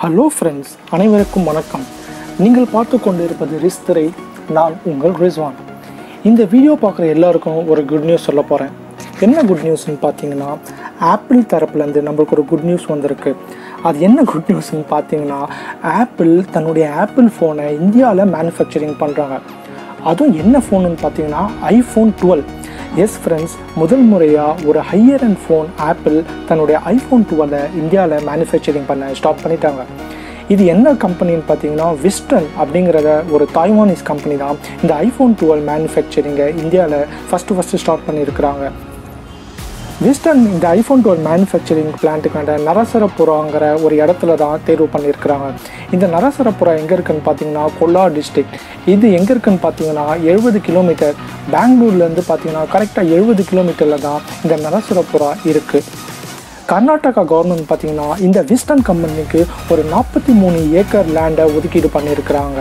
hello friends அனைவருக்கும் வணக்கம் நீங்கள் பார்த்து கொண்டிருப்பது ரிஸ்திரை நான் உங்கள் ரிஸ்வான் இந்த வீடியோ பார்க்குற எல்லாருக்கும் ஒரு குட் நியூஸ் சொல்ல போகிறேன் என்ன குட் நியூஸ்னு பார்த்தீங்கன்னா ஆப்பிள் தரப்புலேருந்து நம்மளுக்கு ஒரு குட் நியூஸ் வந்திருக்கு அது என்ன குட் நியூஸ்னு பார்த்தீங்கன்னா ஆப்பிள் தன்னுடைய ஆப்பிள் ஃபோனை இந்தியாவில் மேனுஃபேக்சரிங் பண்ணுறாங்க அதுவும் என்ன ஃபோனுன்னு பார்த்தீங்கன்னா ஐஃபோன் டுவெல் எஸ் ஃப்ரெண்ட்ஸ் முதல் முறையாக ஒரு ஹையர் அண்ட் ஃபோன் ஆப்பிள் தன்னுடைய ஐஃபோன் டுவெலை இந்தியாவில் மேனுஃபேக்சரிங் பண்ண ஸ்டார்ட் பண்ணிட்டாங்க இது என்ன கம்பெனின்னு பார்த்தீங்கன்னா விஸ்டன் அப்படிங்கிறத ஒரு தாய்வானிஸ் கம்பெனி தான் இந்த ஐஃபோன் டுவெல் மேனுஃபேக்சரிங்கை இந்தியாவில் ஃபஸ்ட்டு ஃபஸ்ட்டு ஸ்டார்ட் பண்ணியிருக்கிறாங்க விஸ்டன் இந்த ஐஃபோன் டுவெல் மேனுஃபேக்சரிங் பிளான்ட்டுக்கான நரசரபுராங்கிற ஒரு இடத்துல தான் தேர்வு பண்ணியிருக்கிறாங்க இந்த நரசரபுரா எங்கே இருக்குன்னு பார்த்தீங்கன்னா கொல்லார் டிஸ்ட்ரிக்ட் இது எங்கே இருக்குன்னு பார்த்தீங்கன்னா எழுபது கிலோமீட்டர் பெங்களூர்லேருந்து பார்த்தீங்கன்னா கரெக்டாக எழுபது கிலோமீட்டரில் தான் இந்த நரசரபுரா இருக்குது கர்நாடகா கவர்மெண்ட் பார்த்தீங்கன்னா இந்த விஸ்டன் கம்பெனிக்கு ஒரு நாற்பத்தி மூணு ஏக்கர் லேண்டை ஒதுக்கீடு பண்ணியிருக்கிறாங்க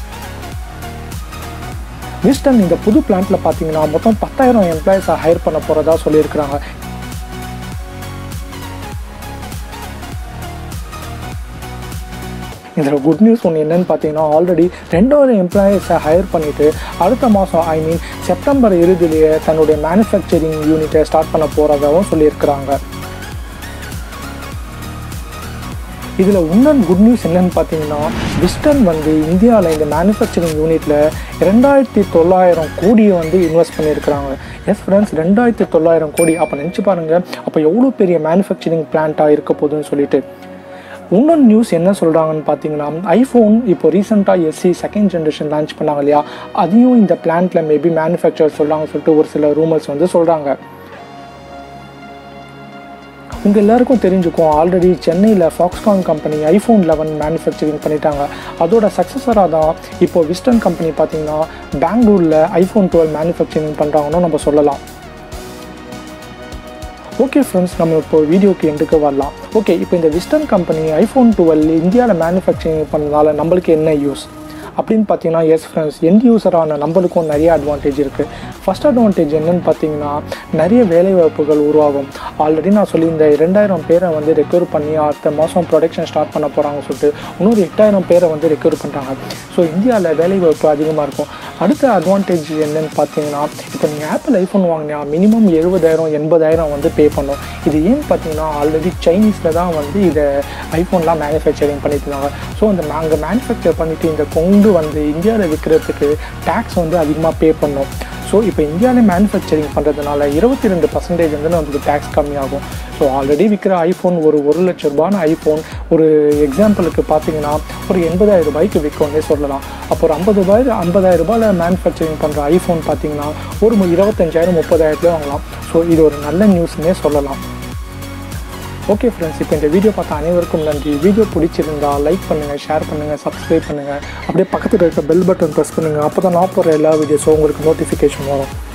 விஸ்டன் இந்த புது பிளான்ட்ல பார்த்தீங்கன்னா மொத்தம் பத்தாயிரம் எம்ப்ளாயிஸை ஹையர் பண்ண போகிறதா சொல்லியிருக்கிறாங்க இதில் குட் நியூஸ் ஒன்று என்னன்னு பார்த்தீங்கன்னா ஆல்ரெடி ரெண்டாயிரம் எம்ப்ளாயிஸை ஹையர் பண்ணிவிட்டு அடுத்த மாதம் ஐ மீன் செப்டம்பர் இறுதியிலேயே தன்னுடைய மேனுஃபேக்சரிங் யூனிட்டை ஸ்டார்ட் பண்ண போகிறதாகவும் சொல்லியிருக்கிறாங்க இதில் இன்னொன்று குட் நியூஸ் என்னன்னு பார்த்தீங்கன்னா விஸ்டன் வந்து இந்தியாவில் இந்த மேனுஃபேக்சரிங் யூனிட்டில் ரெண்டாயிரத்தி தொள்ளாயிரம் கோடியை வந்து இன்வெஸ்ட் பண்ணியிருக்கிறாங்க எஸ் ஃப்ரெண்ட்ஸ் ரெண்டாயிரத்தி தொள்ளாயிரம் கோடி அப்போ நினச்சி பாருங்கள் அப்போ எவ்வளோ பெரிய மேனுஃபேக்சரிங் பிளான்ட்டாக இருக்க போகுதுன்னு சொல்லிட்டு இன்னொன்று நியூஸ் என்ன சொல்கிறாங்கன்னு பார்த்தீங்கன்னா ஐஃபோன் இப்போ ரீசெண்டாக எஸ்சி செகண்ட் ஜென்ரேஷன் லான்ச் பண்ணாங்க இல்லையா அதையும் இந்த பிளான்ட்டில் மேபி மேனுஃபேக்சர் சொல்கிறாங்கன்னு சொல்லிட்டு ஒரு சில ரூமர்ஸ் வந்து சொல்கிறாங்க உங்கள் எல்லாருக்கும் தெரிஞ்சுக்கும் ஆல்ரெடி சென்னையில் Foxconn company iPhone eleven manufacturing பண்ணிட்டாங்க அதோட சக்ஸஸராக தான் இப்போ விஸ்டன் கம்பெனி பார்த்தீங்கன்னா பெங்களூரில் ஐஃபோன் டுவெல் மேனுஃபேக்சரிங் பண்ணுறாங்கன்னு நம்ம சொல்லலாம் ஓகே ஃப்ரெண்ட்ஸ் நம்ம இப்போ வீடியோக்கு எண்டுக்கு வரலாம் ஓகே இப்போ இந்த விஸ்டன் கம்பெனி ஐஃபோன் டுவெல் இந்தியாவில் மேனுஃபேக்சரிங் பண்ணதால நம்மளுக்கு என்ன யூஸ் அப்படின்னு பார்த்தீங்கன்னா எஸ் ஃப்ரெண்ட்ஸ் எண்ட் யூஸரான நம்மளுக்கும் நிறைய அட்வான்டேஜ் இருக்குது ஃபஸ்ட் அட்வான்டேஜ் என்னன்னு பார்த்தீங்கன்னா நிறைய வேலை வாய்ப்புகள் உருவாகும் ஆல்ரெடி நான் சொல்லியிருந்தேன் ரெண்டாயிரம் பேரை வந்து ரெக்யூர் பண்ணி அடுத்த மாதம் ப்ரொடக்ஷன் ஸ்டார்ட் பண்ண போகிறாங்கன்னு சொல்லிட்டு இன்னொரு எட்டாயிரம் பேரை வந்து ரெக்யூர் பண்ணுறாங்க ஸோ இந்தியாவில் வேலை வாய்ப்பு அதிகமாக இருக்கும் அடுத்த அட்வான்டேஜ் என்னன்னு பார்த்தீங்கன்னா இப்போ நீங்கள் ஆப்பிள் ஐஃபோன் வாங்கினா மினிமம் எழுபதாயிரம் எண்பதாயிரம் வந்து பே பண்ணும் இது ஏன்னு பார்த்தீங்கன்னா ஆல்ரெடி சைனீஸில் தான் வந்து இதை ஐஃபோன்லாம் மேனுஃபேக்சரிங் பண்ணிட்டு இருந்தாங்க ஸோ அந்த அங்கே மேனுஃபேக்சர் பண்ணிவிட்டு இந்த கொண்டு வந்து இந்தியாவில் விற்கிறதுக்கு டேக்ஸ் வந்து அதிகமாக பே பண்ணோம் ஸோ இப்போ இந்தியாவில் மேனுஃபேக்சரிங் பண்ணுறதுனால இருபத்தி ரெண்டு பர்சன்டேஜ் வந்து நமக்கு டேக்ஸ் கம்மியாகும் ஸோ ஆல்ரெடி விற்கிற ஐஃபோன் ஒரு ஒரு லட்ச ரூபான ஐஃபோன் ஒரு எக்ஸாம்பிளுக்கு பார்த்தீங்கன்னா ஒரு எண்பதாயிரம் ரூபாய்க்கு விற்கும்னே சொல்லலாம் அப்போ ஒரு ஐம்பது ரூபாய் ஐம்பதாயிரம் ரூபாயில் மேனுஃபேக்சரிங் பண்ணுற ஐஃபோன் பார்த்தீங்கன்னா ஒரு இருபத்தஞ்சாயிரம் முப்பதாயிரத்துலேயே வாங்கலாம் ஸோ இது ஒரு நல்ல நியூஸ்னே சொல்லலாம் ஓகே ஃப்ரெண்ட்ஸ் இப்போ இந்த வீடியோ பார்த்த அனைவருக்கும் நன்றி வீடியோ பிடிச்சிருந்தா லைக் பண்ணுங்கள் ஷேர் பண்ணுங்கள் சப்ஸ்கிரைப் பண்ணுங்கள் அப்படியே பக்கத்தில் இருக்க பெல் பட்டன் ப்ரெஸ் பண்ணுங்கள் அப்போ தான் நான் போகிற எல்லா வீடியோஸும் உங்களுக்கு நோட்டிஃபிகேஷன் வரும்